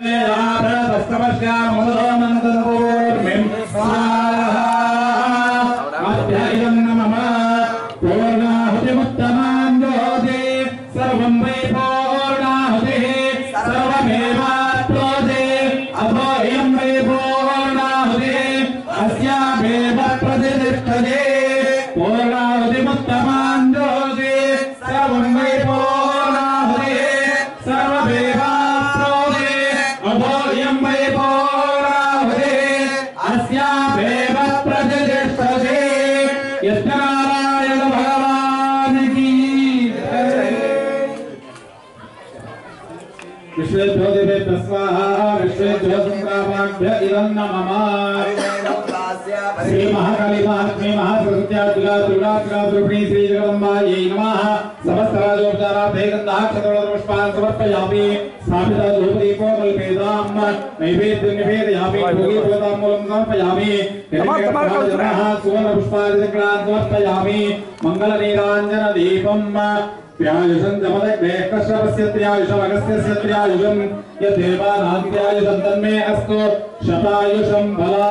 సర్వం వై పూర్ణాహుతి సర్వమేవాప్లోదే అథోయం వై పూర్ణాహుతి అస్యామేవ ప్రతిష్టతే పూర్ణాహుతిముత్తమాంజోతి సర్వం వై పూర్ణాహుతి సర్వమేవాప్లోదే అథోయం వై పూర్ణాహుతి అస్యామేవ ప్రతిష్టతే యజ్ఞనారాయణ భగవానికి విశ్వేభ్యోదిభ్య స్వాహా విశ్వేభ్యోసంగ్రామాభ్య ఇదం నమః శ్రీ మహాకాళీ మహాలక్ష్మీ మహాసరస్వత్యా దుర్గా దుర్గా దుర్గా ద్రౌపదీ శ్రీ జగదంబాయై నమః సమస్త రాజోపచారార్థే గంధాక్షతోళ పుష్పాన్ సమర్పయామి స్థాపిత ధూపదీపో కల్పేదాం నైవేద్యం నివేదయామి భోగి భూతామూలం సమర్పయామి జనః సువర్ణ పుష్పాదిక్రాన్ సమర్పయామి మంగళ నీరాంజన దీపం త్యాయుషం జమదగ్నే కశ్యపస్య త్యాయుషం అగస్త్యస్య త్యాయుషం యద్దేవానాద్యాయుషం తన్మే అస్తు శతాయుషం బలా